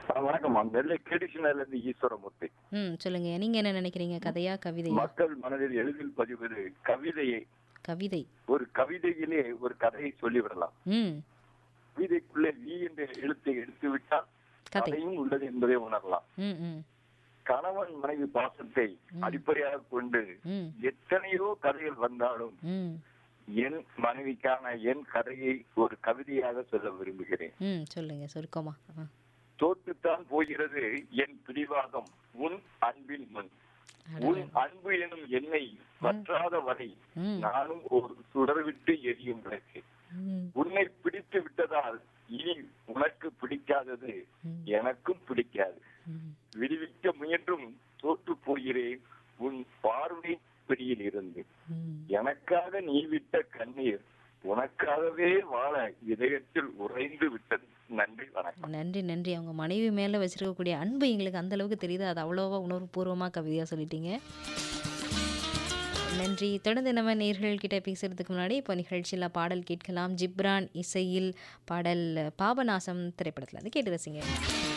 வணக்கம்மா நெல்லை கிருஷ்ணர்ல இருந்து ஈஸ்வரமூர்த்தி ம் சொல்லுங்க நீங்க என்ன நினைக்கிறீங்க கதையா கவிதையா மக்கள் மனதில் எளிதில் பதிவது கவிதையை கவிதை ஒரு கவிதையிலே ஒரு கதையை சொல்லிவிடலாம் ம் கவிதைக்குள்ளே வி என்ற எழுத்தை எடுத்து விட்டால் கதை கதையும் உள்ளது என்பதை உணரலாம் ம் ம் கணவன் மனைவி பாசத்தை அடிப்படையாக கொண்டு ம் எத்தனையோ கதைகள் வந்தாலும் ம் என் மனைவிக்கான என் கதையை ஒரு கவிதையாக சொல்ல விரும்புகிறேன் ம் சொல்லுங்க சுருக்கமா ஆ. தோற்றுத்தான் போகிறது என் பிடிவாதம் உன் அன்பின் முன் உன் அன்பு எனும் எண்ணெய் வற்றாத வரை ம் நானும் ஒரு சுடர்விட்டு எரியும் விளக்கு ம் உன்னை பிடித்து விட்டதால் இனி உனக்கு பிடிக்காதது ம். எனக்கும் பிடிக்காது ம் விடுவிக்க முயன்றும் தோற்று போகிறேன் உன் பார்வை பிடியில் இருந்து ம் எனக்காக நீ விட்ட கண்ணீர் உனக்காகவே வாழ இதயத்தில் உறைந்து விட்டது நன்றி வணக்கம் நன்றி நன்றி அவங்க மனைவி மேலே வச்சிருக்கக்கூடிய அன்பு எங்களுக்கு அந்த அளவுக்கு தெரியுது அது அவ்வளோவா உணர்வுபூர்வமாக கவிதையாக சொல்லிட்டீங்க நன்றி தொடர்ந்து நம்ம நேர்கள் கிட்ட பேசுறதுக்கு முன்னாடி இப்போ நிகழ்ச்சியில் பாடல் கேட்கலாம் ஜிப்ரான் இசையில் பாடல் பாபநாசம் திரைப்படத்தில் அது கேட்டு ரசிங்க